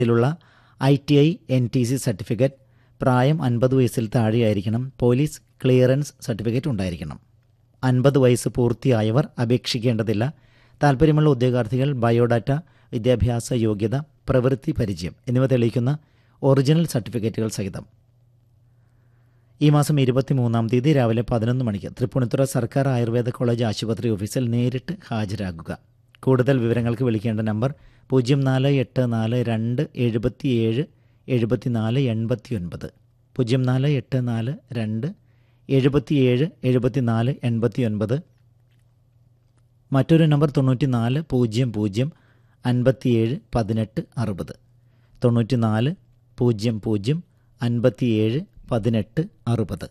ഇതിലുള്ള I T I N T C certificate പ്രായം അൻപത് വയസ്സിൽ താഴെയായിരിക്കണം പോലീസ് ക്ലിയറൻസ് സർട്ടിഫിക്കറ്റ് ഉണ്ടായിരിക്കണം അൻപത് വയസ്സ് പൂർത്തിയായവർ അപേക്ഷിക്കേണ്ടതില്ല താൽപ്പര്യമുള്ള ഉദ്യോഗാർത്ഥികൾ ബയോഡാറ്റ വിദ്യാഭ്യാസ യോഗ്യത പ്രവൃത്തി പരിചയം എന്നിവ തെളിയിക്കുന്ന ഒറിജിനൽ സർട്ടിഫിക്കറ്റുകൾ സഹിതം ഈ മാസം ഇരുപത്തിമൂന്നാം തീയതി രാവിലെ പതിനൊന്ന് മണിക്ക് തൃപ്പൂണിത്തുറ സർക്കാർ ആയുർവേദ കോളേജ് ആശുപത്രി ഓഫീസിൽ നേരിട്ട് ഹാജരാകുക കൂടുതൽ വിവരങ്ങൾക്ക് വിളിക്കേണ്ട നമ്പർ പൂജ്യം നാല് എട്ട് നാല് രണ്ട് എഴുപത്തിയേഴ് എഴുപത്തിനാല് എൺപത്തി ഒൻപത് പൂജ്യം നാല് എട്ട് നാല് രണ്ട് എഴുപത്തിയേഴ് എഴുപത്തിനാല് എൺപത്തി ഒൻപത് മറ്റൊരു നമ്പർ തൊണ്ണൂറ്റി നാല് പൂജ്യം പൂജ്യം അൻപത്തിയേഴ് പതിനെട്ട് അറുപത് തൊണ്ണൂറ്റി നാല് പൂജ്യം പൂജ്യം അൻപത്തിയേഴ് പതിനെട്ട് അറുപത്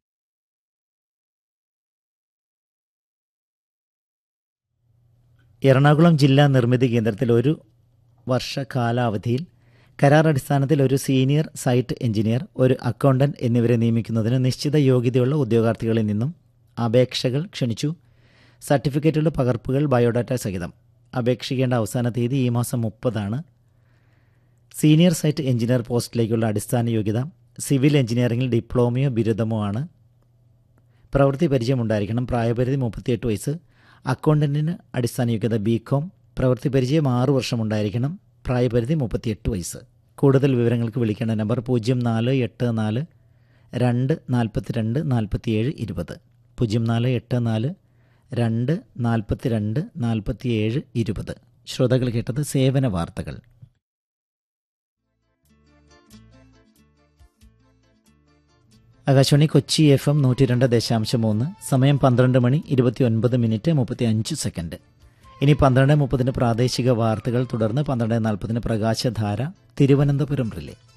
എറണാകുളം ജില്ലാ നിർമ്മിതി കേന്ദ്രത്തിൽ ഒരു വർഷ കാലാവധിയിൽ കരാർ അടിസ്ഥാനത്തിൽ ഒരു സീനിയർ സൈറ്റ് എഞ്ചിനീയർ ഒരു അക്കൗണ്ടന്റ് എന്നിവരെ നിയമിക്കുന്നതിന് നിശ്ചിത യോഗ്യതയുള്ള ഉദ്യോഗാർത്ഥികളിൽ നിന്നും അപേക്ഷകൾ ക്ഷണിച്ചു സർട്ടിഫിക്കറ്റുകളുടെ പകർപ്പുകൾ ബയോഡാറ്റ സഹിതം അപേക്ഷിക്കേണ്ട അവസാന തീയതി ഈ മാസം മുപ്പതാണ് സീനിയർ സൈറ്റ് എഞ്ചിനീയർ പോസ്റ്റിലേക്കുള്ള അടിസ്ഥാന യോഗ്യത സിവിൽ എഞ്ചിനീയറിംഗിൽ ഡിപ്ലോമയോ ബിരുദമോ ആണ് പ്രവൃത്തി പരിചയമുണ്ടായിരിക്കണം പ്രായപരിധി മുപ്പത്തിയെട്ട് വയസ്സ് അക്കൗണ്ടൻറ്റിന് അടിസ്ഥാന യോഗ്യത ബി കോം പ്രവൃത്തി പരിചയം ആറു വർഷം ഉണ്ടായിരിക്കണം പ്രായപരിധി മുപ്പത്തിയെട്ട് വയസ്സ് കൂടുതൽ വിവരങ്ങൾക്ക് വിളിക്കേണ്ട നമ്പർ പൂജ്യം നാല് എട്ട് നാല് രണ്ട് നാൽപ്പത്തി രണ്ട് നാൽപ്പത്തിയേഴ് ഇരുപത് പൂജ്യം നാല് എട്ട് നാല് രണ്ട് നാൽപ്പത്തി രണ്ട് നാൽപ്പത്തിയേഴ് ഇരുപത് ശ്രോതാക്കൾ കേട്ടത് സേവന വാർത്തകൾ ആകാശവാണി കൊച്ചി എഫ് എം നൂറ്റി രണ്ട് ദശാംശം മൂന്ന് സമയം പന്ത്രണ്ട് മണി ഇരുപത്തി ഒൻപത് മിനിറ്റ് മുപ്പത്തി അഞ്ച് സെക്കൻഡ് ഇനി പന്ത്രണ്ട് മുപ്പതിന് പ്രാദേശിക വാർത്തകൾ തുടർന്ന് പന്ത്രണ്ട് നാൽപ്പതിന് പ്രകാശധാര തിരുവനന്തപുരം റിലേ